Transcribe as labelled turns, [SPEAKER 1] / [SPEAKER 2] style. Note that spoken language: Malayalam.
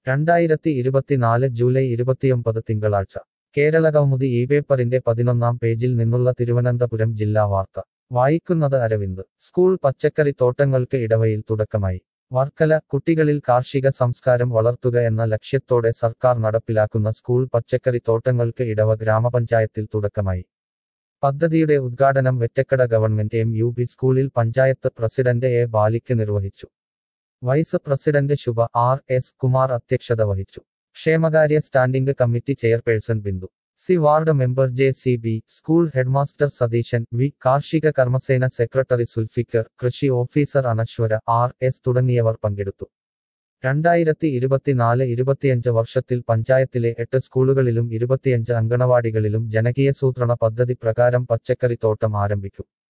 [SPEAKER 1] രണ്ടായിരത്തി ഇരുപത്തിനാല് ജൂലൈ ഇരുപത്തിയൊമ്പത് തിങ്കളാഴ്ച കേരളകൗമുദി ഈ പേപ്പറിന്റെ പതിനൊന്നാം പേജിൽ നിന്നുള്ള തിരുവനന്തപുരം ജില്ലാ വാർത്ത വായിക്കുന്നത് അരവിന്ദ് സ്കൂൾ പച്ചക്കറി തോട്ടങ്ങൾക്ക് ഇടവയിൽ തുടക്കമായി വർക്കല കുട്ടികളിൽ കാർഷിക സംസ്കാരം വളർത്തുക എന്ന ലക്ഷ്യത്തോടെ സർക്കാർ നടപ്പിലാക്കുന്ന സ്കൂൾ പച്ചക്കറി തോട്ടങ്ങൾക്ക് ഇടവ ഗ്രാമപഞ്ചായത്തിൽ തുടക്കമായി പദ്ധതിയുടെ ഉദ്ഘാടനം Vettakada government M U P സ്കൂളിൽ പഞ്ചായത്ത് പ്രസിഡന്റ് എ ബാലിക്ക് നിർവഹിച്ചു vice president Shubha R S Kumar അധ്യക്ഷത വഹിച്ചു ക്ഷേമകാര്യ standing committee chairperson Bindu C ward member J C B school headmaster Satheeshan V കാർഷിക കർമ്മസേന സെക്രട്ടറി സുൽഫിക്കർ കൃഷി ഓഫീസർ അനശ്വര ആർ എസ് തുടങ്ങിയവർ പങ്കെടുത്തു രണ്ടായിരത്തി ഇരുപത്തിനാല് ഇരുപത്തിയഞ്ച് വർഷത്തിൽ പഞ്ചായത്തിലെ എട്ട് സ്കൂളുകളിലും ഇരുപത്തിയഞ്ച് അങ്കണവാടികളിലും ജനകീയസൂത്രണ പദ്ധതി പ്രകാരം പച്ചക്കറി തോട്ടം ആരംഭിക്കും